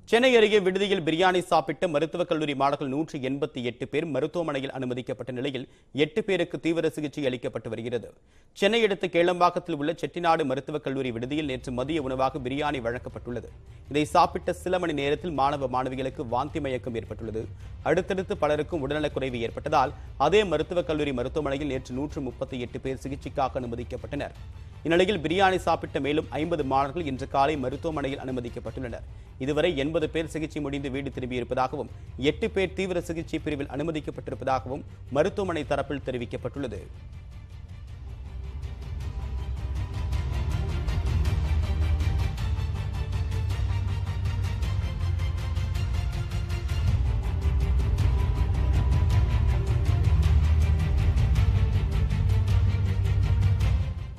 சென்னை அருகே விடுதியில் பிரியாணி சாப்பிட்ட மருத்துவக் கல்லூரி மாணவர்கள் நூற்றி எண்பத்தி எட்டு பேர் மருத்துவமனையில் அனுமதிக்கப்பட்ட நிலையில் எட்டு பேருக்கு தீவிர சிகிச்சை அளிக்கப்பட்டு வருகிறது சென்னை அடுத்த கேளம்பாக்கத்தில் உள்ள செட்டிநாடு மருத்துவக் கல்லூரி விடுதியில் நேற்று மதிய உணவாக பிரியாணி வழங்கப்பட்டுள்ளது இதை சாப்பிட்ட சில மணி நேரத்தில் மாணவ மாணவிகளுக்கு வாந்தி மயக்கம் ஏற்பட்டுள்ளது அடுத்தடுத்து பலருக்கும் உடல்நலக்குறைவு ஏற்பட்டதால் அதே மருத்துவக் கல்லூரி மருத்துவமனையில் நேற்று நூற்று முப்பத்தி எட்டு பேர் சிகிச்சைக்காக அனுமதிக்கப்பட்டனர் இந்நிலையில் பிரியாணி சாப்பிட்ட மேலும் ஐம்பது மாணவர்கள் இன்று காலை மருத்துவமனையில் அனுமதிக்கப்பட்டுள்ளனர் இதுவரை எண்பது பேர் சிகிச்சை முடிந்து வீடு திரும்பியிருப்பதாகவும் எட்டு பேர் தீவிர சிகிச்சை பிரிவில் அனுமதிக்கப்பட்டிருப்பதாகவும் மருத்துவமனை தரப்பில் தெரிவிக்கப்பட்டுள்ளது